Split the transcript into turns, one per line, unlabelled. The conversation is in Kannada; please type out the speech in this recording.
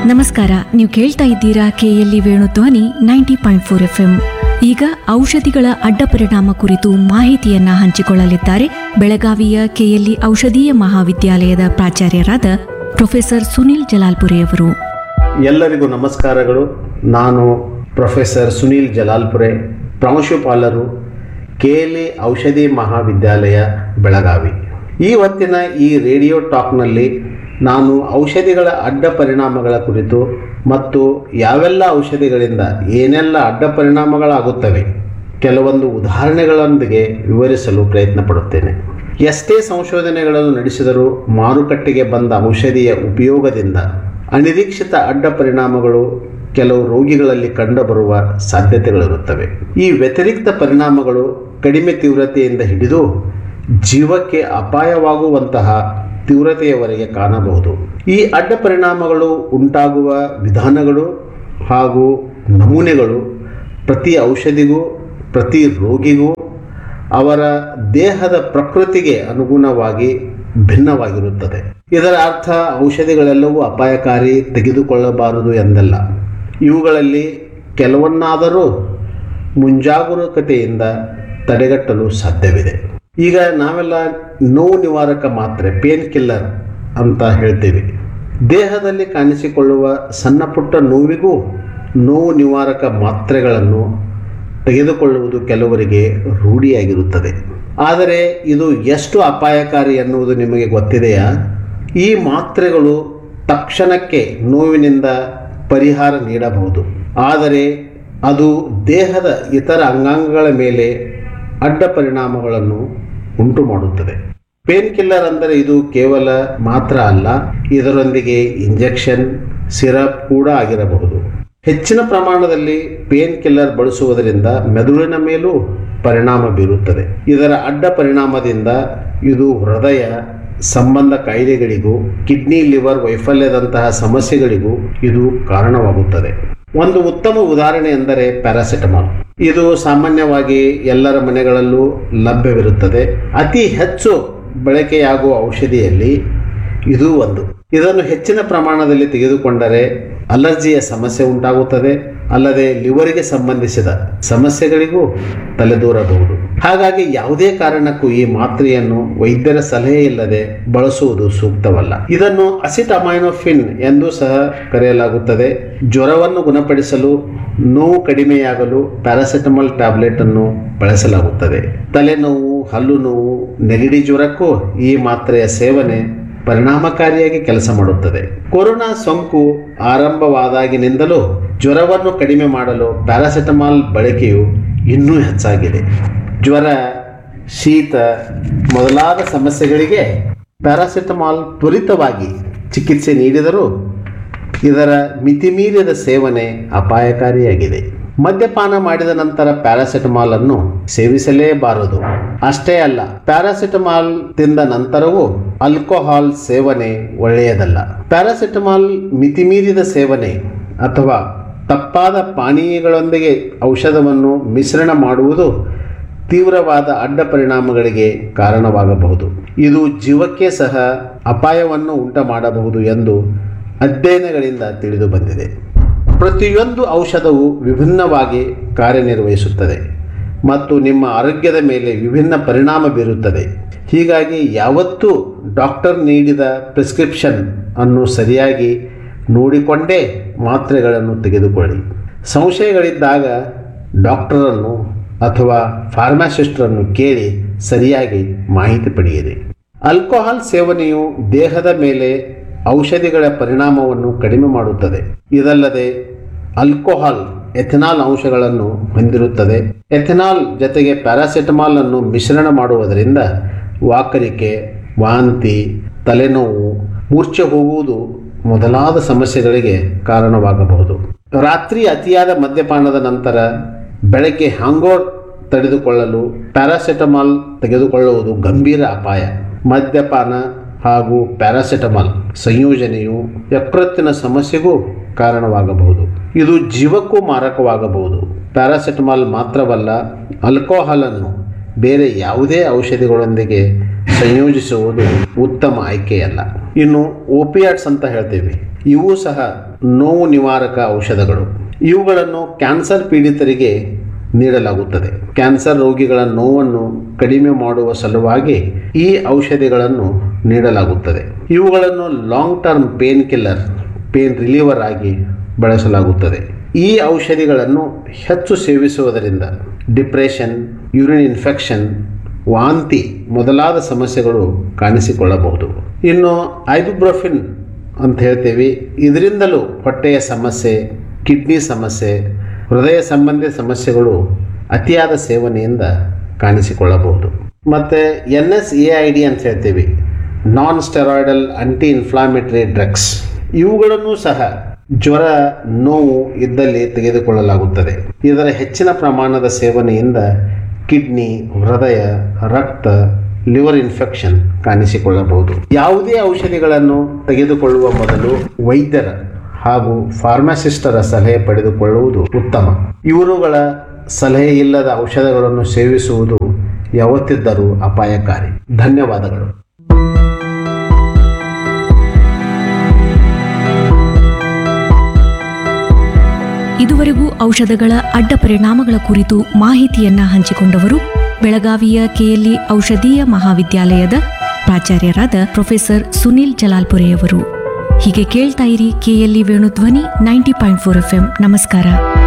ನಮಸ್ಕಾರ ನೀವು ಕೇಳ್ತಾ ಇದ್ದೀರಾ KLE Venudhwani ninety point four F ಈಗ ಔಷಧಿಗಳ ಅಡ್ಡ ಪರಿಣಾಮ ಕುರಿತು ಮಾಹಿತಿಯನ್ನ ಹಂಚಿಕೊಳ್ಳಲಿದ್ದಾರೆ ಬೆಳಗಾವಿಯ ಕೆಎಲ್ಇ ಔಷಧೀಯ ಮಹಾವಿದ್ಯಾಲಯದ ಪ್ರಾಚಾರ್ಯರಾದ ಪ್ರೊಫೆಸರ್ ಸುನಿಲ್ ಜಲಾಲ್ಪುರೆ ಅವರು
ಎಲ್ಲರಿಗೂ ನಮಸ್ಕಾರಗಳು ನಾನು ಪ್ರೊಫೆಸರ್ ಸುನೀಲ್ ಜಲಾಲ್ಪುರೆ ಪ್ರಾಂಶುಪಾಲರು ಕೆಎಲ್ಇ ಔಷಧಿ ಮಹಾವಿದ್ಯಾಲಯ ಬೆಳಗಾವಿ ಈ ಹೊತ್ತಿನ ಈ ರೇಡಿಯೋ ಟಾಕ್ನಲ್ಲಿ ನಾನು ಔಷಧಿಗಳ ಅಡ್ಡ ಪರಿಣಾಮಗಳ ಕುರಿತು ಮತ್ತು ಯಾವೆಲ್ಲ ಔಷಧಿಗಳಿಂದ ಏನೆಲ್ಲ ಅಡ್ಡ ಪರಿಣಾಮಗಳಾಗುತ್ತವೆ ಕೆಲವೊಂದು ಉದಾಹರಣೆಗಳೊಂದಿಗೆ ವಿವರಿಸಲು ಪ್ರಯತ್ನ ಪಡುತ್ತೇನೆ ಎಷ್ಟೇ ಸಂಶೋಧನೆಗಳನ್ನು ನಡೆಸಿದರೂ ಮಾರುಕಟ್ಟೆಗೆ ಬಂದ ಔಷಧಿಯ ಉಪಯೋಗದಿಂದ ಅನಿರೀಕ್ಷಿತ ಅಡ್ಡ ಪರಿಣಾಮಗಳು ಕೆಲವು ರೋಗಿಗಳಲ್ಲಿ ಕಂಡುಬರುವ ಸಾಧ್ಯತೆಗಳಿರುತ್ತವೆ ಈ ವ್ಯತಿರಿಕ್ತ ಪರಿಣಾಮಗಳು ಕಡಿಮೆ ತೀವ್ರತೆಯಿಂದ ಹಿಡಿದು ಜೀವಕ್ಕೆ ಅಪಾಯವಾಗುವಂತಹ ತೀವ್ರತೆಯವರೆಗೆ ಕಾಣಬಹುದು ಈ ಅಡ್ಡ ಪರಿಣಾಮಗಳು ಉಂಟಾಗುವ ವಿಧಾನಗಳು ಹಾಗೂ ನಮೂನೆಗಳು ಪ್ರತಿ ಔಷಧಿಗೂ ಪ್ರತಿ ರೋಗಿಗೂ ಅವರ ದೇಹದ ಪ್ರಕೃತಿಗೆ ಅನುಗುಣವಾಗಿ ಭಿನ್ನವಾಗಿರುತ್ತದೆ ಇದರ ಅರ್ಥ ಔಷಧಿಗಳೆಲ್ಲವೂ ಅಪಾಯಕಾರಿ ತೆಗೆದುಕೊಳ್ಳಬಾರದು ಎಂದಲ್ಲ ಇವುಗಳಲ್ಲಿ ಕೆಲವನ್ನಾದರೂ ಮುಂಜಾಗರೂಕತೆಯಿಂದ ತಡೆಗಟ್ಟಲು ಸಾಧ್ಯವಿದೆ ಈಗ ನಾವೆಲ್ಲ ನೋವು ನಿವಾರಕ ಮಾತ್ರೆ ಪೇನ್ ಕಿಲ್ಲರ್ ಅಂತ ಹೇಳ್ತೀವಿ ದೇಹದಲ್ಲಿ ಕಾಣಿಸಿಕೊಳ್ಳುವ ಸಣ್ಣ ಪುಟ್ಟ ನೋವಿಗೂ ನೋವು ನಿವಾರಕ ಮಾತ್ರೆಗಳನ್ನು ತೆಗೆದುಕೊಳ್ಳುವುದು ಕೆಲವರಿಗೆ ರೂಢಿಯಾಗಿರುತ್ತದೆ ಆದರೆ ಇದು ಎಷ್ಟು ಅಪಾಯಕಾರಿ ಎನ್ನುವುದು ನಿಮಗೆ ಗೊತ್ತಿದೆಯಾ ಈ ಮಾತ್ರೆಗಳು ತಕ್ಷಣಕ್ಕೆ ನೋವಿನಿಂದ ಪರಿಹಾರ ನೀಡಬಹುದು ಆದರೆ ಅದು ದೇಹದ ಇತರ ಅಂಗಾಂಗಗಳ ಮೇಲೆ ಅಡ್ಡ ಪರಿಣಾಮಗಳನ್ನು ಉಂಟು ಮಾಡುತ್ತದೆ ಪೇನ್ ಕಿಲ್ಲರ್ ಅಂದರೆ ಇದು ಕೇವಲ ಮಾತ್ರ ಅಲ್ಲ ಇದರೊಂದಿಗೆ ಇಂಜೆಕ್ಷನ್ ಸಿರಪ್ ಕೂಡ ಆಗಿರಬಹುದು ಹೆಚ್ಚಿನ ಪ್ರಮಾಣದಲ್ಲಿ ಪೇನ್ ಕಿಲ್ಲರ್ ಬಳಸುವುದರಿಂದ ಮೆದುಳಿನ ಮೇಲೂ ಪರಿಣಾಮ ಬೀರುತ್ತದೆ ಇದರ ಅಡ್ಡ ಪರಿಣಾಮದಿಂದ ಇದು ಹೃದಯ ಸಂಬಂಧ ಕಾಯಿಲೆಗಳಿಗೂ ಕಿಡ್ನಿ ಲಿವರ್ ವೈಫಲ್ಯದಂತಹ ಸಮಸ್ಯೆಗಳಿಗೂ ಇದು ಕಾರಣವಾಗುತ್ತದೆ ಒಂದು ಉತ್ತಮ ಉದಾಹರಣೆ ಎಂದರೆ ಪ್ಯಾರಾಸಿಟಮಾಲ್ ಇದು ಸಾಮಾನ್ಯವಾಗಿ ಎಲ್ಲರ ಮನೆಗಳಲ್ಲೂ ಲಭ್ಯವಿರುತ್ತದೆ ಅತಿ ಹೆಚ್ಚು ಬಳಕೆಯಾಗುವ ಔಷಧಿಯಲ್ಲಿ ಇದು ಒಂದು ಇದನ್ನು ಹೆಚ್ಚಿನ ಪ್ರಮಾಣದಲ್ಲಿ ತೆಗೆದುಕೊಂಡರೆ ಅಲರ್ಜಿಯ ಸಮಸ್ಯೆ ಉಂಟಾಗುತ್ತದೆ ಅಲ್ಲದೆ ಲಿವರಿಗೆ ಸಂಬಂಧಿಸಿದ ಸಮಸ್ಯೆಗಳಿಗೂ ತಲೆದೂರಬಹುದು ಹಾಗಾಗಿ ಯಾವುದೇ ಕಾರಣಕ್ಕೂ ಈ ಮಾತ್ರೆಯನ್ನು ವೈದ್ಯರ ಸಲಹೆ ಇಲ್ಲದೆ ಬಳಸುವುದು ಸೂಕ್ತವಲ್ಲ ಇದನ್ನು ಅಸಿಟಮೈನೋಫಿನ್ ಎಂದು ಸಹ ಕರೆಯಲಾಗುತ್ತದೆ ಜ್ವರವನ್ನು ಗುಣಪಡಿಸಲು ನೋವು ಕಡಿಮೆಯಾಗಲು ಪ್ಯಾರಾಸಿಟಮಾಲ್ ಟ್ಯಾಬ್ಲೆಟ್ ಅನ್ನು ಬಳಸಲಾಗುತ್ತದೆ ತಲೆನೋವು ಹಲ್ಲು ನೋವು ನೆಗಡಿ ಜ್ವರಕ್ಕೂ ಈ ಮಾತ್ರೆಯ ಸೇವನೆ ಪರಿಣಾಮಕಾರಿಯಾಗಿ ಕೆಲಸ ಮಾಡುತ್ತದೆ ಕೊರೋನಾ ಸೋಂಕು ಆರಂಭವಾದಾಗಿನಿಂದಲೂ ಜ್ವರವನ್ನು ಕಡಿಮೆ ಮಾಡಲು ಪ್ಯಾರಾಸಿಟಮಾಲ್ ಬಳಕೆಯು ಇನ್ನೂ ಹೆಚ್ಚಾಗಿದೆ ಜ್ವರ ಶೀತ ಮೊದಲಾದ ಸಮಸ್ಯೆಗಳಿಗೆ ಪ್ಯಾರಾಸಿಟಮಾಲ್ ತ್ವರಿತವಾಗಿ ಚಿಕಿತ್ಸೆ ನೀಡಿದರೂ ಇದರ ಮಿತಿಮೀರಿದ ಸೇವನೆ ಅಪಾಯಕಾರಿಯಾಗಿದೆ ಮದ್ಯಪಾನ ಮಾಡಿದ ನಂತರ ಪ್ಯಾರಾಸಿಟಮಾಲ್ ಅನ್ನು ಸೇವಿಸಲೇಬಾರದು ಅಷ್ಟೇ ಅಲ್ಲ ಪ್ಯಾರಾಸಿಟಮಾಲ್ ತಿಂದ ನಂತರವೂ ಆಲ್ಕೋಹಾಲ್ ಸೇವನೆ ಒಳ್ಳೆಯದಲ್ಲ ಪ್ಯಾರಾಸಿಟಮಾಲ್ ಮಿತಿಮೀರಿದ ಸೇವನೆ ಅಥವಾ ತಪ್ಪಾದ ಪಾನೀಯಗಳೊಂದಿಗೆ ಔಷಧವನ್ನು ಮಿಶ್ರಣ ಮಾಡುವುದು ತೀವ್ರವಾದ ಅಡ್ಡ ಪರಿಣಾಮಗಳಿಗೆ ಕಾರಣವಾಗಬಹುದು ಇದು ಜೀವಕ್ಕೆ ಸಹ ಅಪಾಯವನ್ನು ಉಂಟು ಮಾಡಬಹುದು ಎಂದು ಅಧ್ಯಯನಗಳಿಂದ ತಿಳಿದು ಬಂದಿದೆ ಪ್ರತಿಯೊಂದು ಔಷಧವು ವಿಭಿನ್ನವಾಗಿ ಕಾರ್ಯನಿರ್ವಹಿಸುತ್ತದೆ ಮತ್ತು ನಿಮ್ಮ ಆರೋಗ್ಯದ ಮೇಲೆ ವಿಭಿನ್ನ ಪರಿಣಾಮ ಬೀರುತ್ತದೆ ಹೀಗಾಗಿ ಯಾವತ್ತೂ ಡಾಕ್ಟರ್ ನೀಡಿದ ಪ್ರಿಸ್ಕ್ರಿಪ್ಷನ್ ಅನ್ನು ಸರಿಯಾಗಿ ನೋಡಿಕೊಂಡೇ ಮಾತ್ರೆಗಳನ್ನು ತೆಗೆದುಕೊಳ್ಳಿ ಸಂಶಯಗಳಿದ್ದಾಗ ಡಾಕ್ಟರನ್ನು ಅಥವಾ ಫಾರ್ಮಾಸಿಸ್ಟರನ್ನು ಕೇಳಿ ಸರಿಯಾಗಿ ಮಾಹಿತಿ ಪಡೆಯಿರಿ ಆಲ್ಕೋಹಾಲ್ ಸೇವನೆಯು ದೇಹದ ಮೇಲೆ ಔಷಧಿಗಳ ಪರಿಣಾಮವನ್ನು ಕಡಿಮೆ ಮಾಡುತ್ತದೆ ಇದಲ್ಲದೆ ಆಲ್ಕೋಹಾಲ್ ಎಥೆನಾಲ್ ಅಂಶಗಳನ್ನು ಹೊಂದಿರುತ್ತದೆ ಎಥೆನಾಲ್ ಜೊತೆಗೆ ಪ್ಯಾರಾಸಿಟಮಾಲ್ ಅನ್ನು ಮಿಶ್ರಣ ಮಾಡುವುದರಿಂದ ವಾಕರಿಕೆ ವಾಂತಿ ತಲೆನೋವು ಮೂರ್ಛೆ ಹೋಗುವುದು ಮೊದಲಾದ ಸಮಸ್ಯೆಗಳಿಗೆ ಕಾರಣವಾಗಬಹುದು ರಾತ್ರಿ ಅತಿಯಾದ ಮದ್ಯಪಾನದ ನಂತರ ಬೆಳಗ್ಗೆ ಹ್ಯಾಂಗೋರ್ ತಡೆದುಕೊಳ್ಳಲು ಪ್ಯಾರಾಸಿಟಮಾಲ್ ತೆಗೆದುಕೊಳ್ಳುವುದು ಗಂಭೀರ ಅಪಾಯ ಮದ್ಯಪಾನ ಹಾಗೂ ಪ್ಯಾರಾಸಿಟಮಾಲ್ ಸಂಯೋಜನೆಯು ಯಕೃತ್ತಿನ ಸಮಸ್ಯೆಗೂ ಕಾರಣವಾಗಬಹುದು ಇದು ಜೀವಕ್ಕೂ ಮಾರಕವಾಗಬಹುದು ಪ್ಯಾರಾಸಿಟಮಾಲ್ ಮಾತ್ರವಲ್ಲ ಆಲ್ಕೋಹಾಲನ್ನು ಬೇರೆ ಯಾವುದೇ ಔಷಧಿಗಳೊಂದಿಗೆ ಸಂಯೋಜಿಸುವುದು ಉತ್ತಮ ಆಯ್ಕೆಯಲ್ಲ ಇನ್ನು ಓಪಿಯಾಟ್ಸ್ ಅಂತ ಹೇಳ್ತೀವಿ ಇವು ಸಹ ನೋವು ನಿವಾರಕ ಔಷಧಗಳು ಇವುಗಳನ್ನು ಕ್ಯಾನ್ಸರ್ ಪೀಡಿತರಿಗೆ ನೀಡಲಾಗುತ್ತದೆ ಕ್ಯಾನ್ಸರ್ ರೋಗಿಗಳ ನೋವನ್ನು ಕಡಿಮೆ ಮಾಡುವ ಸಲುವಾಗಿ ಈ ಔಷಧಿಗಳನ್ನು ನೀಡಲಾಗುತ್ತದೆ ಇವುಗಳನ್ನು long term painkiller pain reliever ಆಗಿ ಬಳಸಲಾಗುತ್ತದೆ ಈ ಔಷಧಿಗಳನ್ನು ಹೆಚ್ಚು ಸೇವಿಸುವುದರಿಂದ ಡಿಪ್ರೆಷನ್ ಯೂರಿನ್ ಇನ್ಫೆಕ್ಷನ್ ವಾಂತಿ ಮೊದಲಾದ ಸಮಸ್ಯೆಗಳು ಕಾಣಿಸಿಕೊಳ್ಳಬಹುದು ಇನ್ನು ಐಬುಬ್ರೊಫಿನ್ ಅಂತ ಹೇಳ್ತೀವಿ ಇದರಿಂದಲೂ ಹೊಟ್ಟೆಯ ಸಮಸ್ಯೆ ಕಿಡ್ನಿ ಸಮಸ್ಯೆ ಹೃದಯ ಸಂಬಂಧಿ ಸಮಸ್ಯೆಗಳು ಅತಿಯಾದ ಸೇವನೆಯಿಂದ ಕಾಣಿಸಿಕೊಳ್ಳಬಹುದು ಮತ್ತು N S A I D ಅಂತ ಹೇಳ್ತೀವಿ non steroidal anti inflammatory drugs ಇವುಗಳನ್ನು ಸಹ ಜ್ವರ ನೋವು ಇದ್ದಲ್ಲಿ ತೆಗೆದುಕೊಳ್ಳಲಾಗುತ್ತದೆ ಇದರ ಹೆಚ್ಚಿನ ಪ್ರಮಾಣದ ಸೇವನೆಯಿಂದ ಕಿಡ್ನಿ ಹೃದಯ ರಕ್ತ ಲಿವರ್ ಇನ್ಫೆಕ್ಷನ್ ಕಾಣಿಸಿಕೊಳ್ಳಬಹುದು ಯಾವುದೇ ಔಷಧಿಗಳನ್ನು ತೆಗೆದುಕೊಳ್ಳುವ ಮೊದಲು ವೈದ್ಯರ ಹಾಗೂ ಫಾರ್ಮಸಿಸ್ಟರ ಸಲಹೆ ಪಡೆದುಕೊಳ್ಳುವುದು ಉತ್ತಮ ಇವರುಗಳ ಸಲಹೆ ಇಲ್ಲದ ಔಷಧಗಳನ್ನು ಸೇವಿಸುವುದು ಯಾವತ್ತಿದ್ದರೂ ಅಪಾಯಕಾರಿ ಧನ್ಯವಾದಗಳು
ಇದುವರೆಗೂ ಔಷಧಗಳ ಅಡ್ಡ ಪರಿಣಾಮಗಳ ಕುರಿತು ಮಾಹಿತಿಯನ್ನ ಹಂಚಿಕೊಂಡವರು ಬೆಳಗಾವಿಯ ಕೆಎಲ್ಇ ಔಷಧೀಯ ಮಹಾವಿದ್ಯಾಲಯದ ಪ್ರಾಚಾರ್ಯರಾದ ಪ್ರೊಫೆಸರ್ ಸುನಿಲ್ ಜಲಾಲ್ಪುರೆಯವರು ಹೀಗೆ ಕೇಳ್ತಾ ಇರಿ KLE Venudhwani ninety point four F ನಮಸ್ಕಾರ